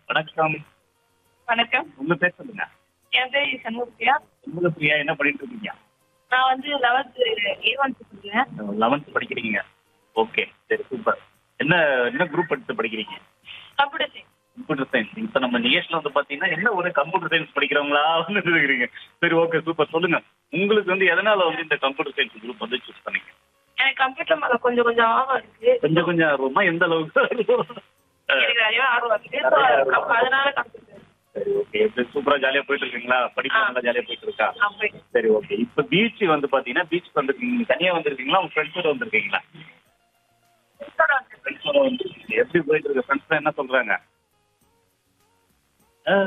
வணக்கம் வணக்கம் உங்க பேர் சொல்லுங்க என் பேர் சண்முகப்பிரியா உங்க பிரியா என்ன பண்ணிட்டு இருக்கீங்க நான் வந்து லெவன்த்து ஏவன்த்து படிக்கிறேன் லெவன்த் படிக்கிறீங்க ஓகே சரி சூப்பர் என்ன என்ன குரூப் எடுத்து படிக்கிறீங்க கம்ப்யூட்டர் சயின்ஸ் கம்ப்யூட்டர் சயின்ஸ் இப்ப நம்ம நிகழ்ச்சியில வந்து பாத்தீங்கன்னா என்ன ஒரு கம்ப்யூட்டர் சயின்ஸ் படிக்கிறவங்களா வந்து இருக்கிறீங்க சரி ஓகே சூப்பர் சொல்லுங்க உங்களுக்கு வந்து எதனால வந்து இந்த கம்ப்யூட்டர் சயின்ஸ் குரூப் வந்து சூஸ் பண்ணீங்க எனக்கு கம்ப்யூட்டர் மேல கொஞ்சம் கொஞ்சம் ஆர்வம் இருக்கு கொஞ்சம் கொஞ்சம் ஆர்வமா எந்த அளவுக்கு ஆ, எனக்கு நிறைய ஆர்வம் இருக்கு So, நிறைய ஆர்வம். அப்ப அதனால கம்ப்யூட்டர் சரி ஓகே எப்படி சூப்பரா ஜாலியா போயிட்டு இருக்கீங்களா படிப்பு ஆ. நல்லா ஜாலியா போயிட்டு இருக்கா அப்படி சரி ஓகே இப்ப பீச் வந்து பாத்தீங்கன்னா பீச் வந்திருக்கீங்க தனியா வந்திருக்கீங்களா உங்க ஃப்ரெண்ட்ஸோட வந்திருக்கீங்களா ஃப்ரெண்ட்ஸோட வந்திருக்கீங்க எப்படி போயிட்டு இருக்கு ஃப்ரெண்ட்ஸ் என்ன சொல்றாங்க ஆ,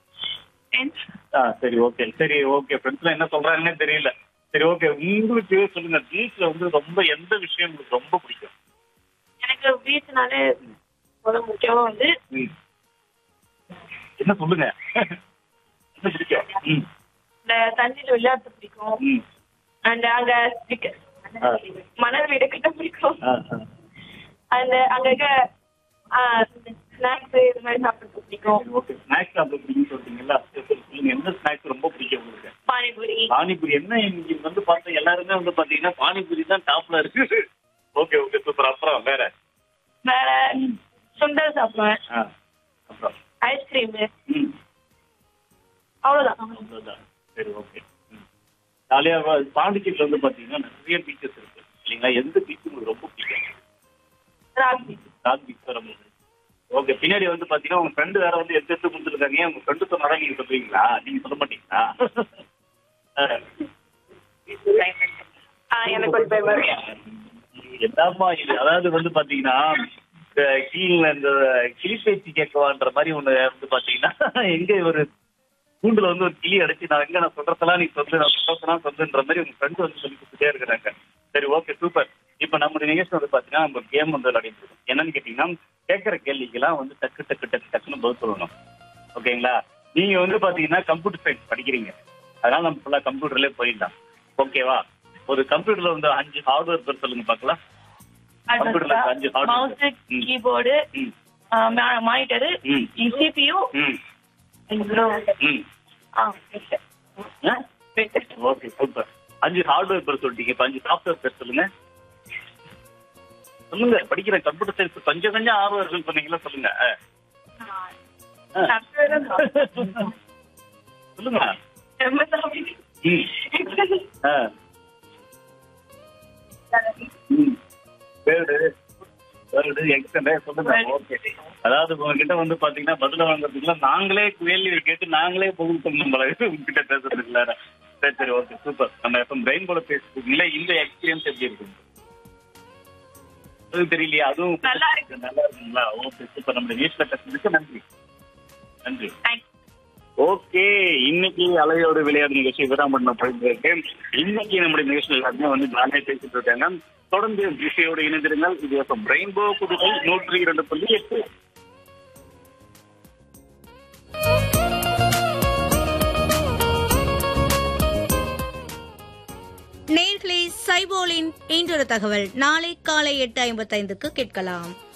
ஆ சரி ஓகே சரி ஓகே ஃப்ரெண்ட்ஸ்ல என்ன சொல்றாங்கன்னே தெரியல சரி ஓகே உங்களுக்கு சொல்லுங்க பீச்ல வந்து ரொம்ப எந்த விஷயம் உங்களுக்கு ரொம்ப பிடிக்கும் எனக்கு பீச்னாலே முதல் முக்கியமா வந்து ம். என்ன சொல்லுங்க என்ன பிடிக்கும் ம் இந்த தண்ணியில விளையாட்டு பிடிக்கும் ம் அண்ட் அங்க stick- ஆ. மணல் வீடு கட்ட பிடிக்கும் ஆ ஆ அந்த அங்க இருக்க ஸ்நாக்ஸ் இது மாதிரி சாப்பிடுறது பிடிக்கும் ஓகே ஸ்நாக்ஸ் சாப்பிட பிடிக்கும் சொல்றீங்களா சரி, சரி, சொல்லுங்க எந்த ஸ்நாக்ஸ் ரொம்ப பிடிக்கும் உங்களுக்கு பானிபூரி பானிபூரி என்ன இன்னைக்கு வந்து பார்த்தா எல்லாருமே வந்து பாத்தீங்கன்னா பானிபூரி தான் டாப்ல இருக்கு ஓகே ஓகே சூப்பர் அப்புறம் வேற வேற சுண்டல் சாப்பிடுவேன் ஆ அப்புறம் ஐஸ்கிரீம் ம் அவ்வளவுதான் அவ்வளவுதான். சரி ஓகே ம் ஜாலியா வா- பாண்டிச்சேரியில வந்து பாத்தீங்கன்னா நிறைய பீச்சஸ் இருக்கு இல்லைங்களா எந்த பீச் உங்களுக்கு ரொம்ப பிடிக்கும் ராகி ராக் பீச் தான் ரொம்ப பிடிக்கும் ஓகே பின்னாடி வந்து பாத்தீங்கன்னா உங்க ஃப்ரெண்டு வேற வந்து எடுத்து எடுத்து கொடுத்துருக்காங்க உங்க ஃப்ரெண்டு சொன்னாதான் நீங்க சொல்றீங்களா நீங்க சொல்ல மாட்டீங்களா ஆ. ஆ, எனக்கு ஒரு பயமா இருக்கு என்னம்மா இது அதாவது வந்து பாத்தீங்கன்னா இந்த கீழ இந்த கிளி பேச்சு கேட்கவான்ற மாதிரி ஒண்ணு வந்து பாத்தீங்கன்னா எங்க ஒரு கூண்டுல வந்து ஒரு கிளி அடைச்சு நான் எங்க நான் சொல்றதெல்லாம் நீ சொல்லு நான் சொல்றதெல்லாம் சொல்லுன்ற மாதிரி உங்க ஃப்ரெண்டு வந்து சொல்லி கொடுத்துட்டே இருக்கிறாங்க சரி ஓகே சூப்பர் இப்ப நம்மளுடைய நிகழ்ச்சி வந்து பாத்தீங்கன்னா நம்ம கேம் வந்து விளையாடிட்டு இருக்கோம் என்னன்னு கேட்டீங்கன்னா கேட்கற கேள்விக்கெல்லாம் வந்து டக்கு டக்கு டக்கு டக்குன்னு பதில் சொல்லணும் ஓகேங்களா நீங்க வந்து பாத்தீங்கன்னா கம்ப்யூட்டர் சயின்ஸ் படிக்கிறீங்க அதனால நம்ம ஃபுல்லா கம்ப்யூட்டர்லயே போயிடலாம் ஓகேவா ஒரு கம்ப்யூட்டர்ல வந்து அஞ்சு ஹார்ட்வேர் பேர் சொல்லுங்க பார்க்கலாம் கம்ப்யூட்டர்ல அஞ்சு hardware. மவுஸ் ம். கீபோர்டு ம் மானிட்டரு ம் சிபியு ம் ம் ஓகே சூப்பர் அஞ்சு ஹார்ட்வேர் பேர் சொல்லிட்டீங்க இப்ப அஞ்சு சாஃப்ட்வேர் பேர் சொல்லுங்க சொல்லுங்க படிக்கிற கம்ப்யூட்டர் சயின்ஸ் கொஞ்சம் கொஞ்சம் ஆர்வம் இருக்குன்னு சொன்னீங்களா சொல்லுங்க ஆ. ஆ. சொல்லுங்க ம் ஆ ம் வேர்டு வேர்டு எக்ஸல் சொல்லுங்க ஓகே அதாவது உங்ககிட்ட வந்து பாத்தீங்கன்னா பதில வாங்குறதுக்குலாம் நாங்களே கேள்வி கேட்டு நாங்களே பதில் சொல்லணும் போல இருக்கு உங்ககிட்ட பேசுறதுக்கு வேற சரி சரி ஓகே சூப்பர் நம்ம எப்ப பிரெயின் போல பேசுறீங்களா இந்த எக்ஸ்பீரியன்ஸ் எப்படி இருக்கு அது தெரியலையா அதுவும் நல்லா இருக்கு. நல்லா இருக்குங்களா ஓகே சூப்பர் நம்ம வீட்டுல பேசுறதுக்கு நன்றி நன்றி ஓகே இன்னைக்கு அலையோடு விளையாடு நிகழ்ச்சி விராமண்ண போயிருக்கேன் இன்னைக்கு நம்முடைய நிகழ்ச்சியில் எல்லாருமே வந்து ஜாலியாக பேசிட்டு இருக்காங்க தொடர்ந்து விஷயோடு இணைந்திருங்கள் இது எப்ப ரெயின்போ புதுவை நூற்றி இரண்டு புள்ளி எட்டு நேர்களே சைபோலின் இன்றொரு தகவல் நாளை காலை எட்டு ஐம்பத்தைந்துக்கு கேட்கலாம்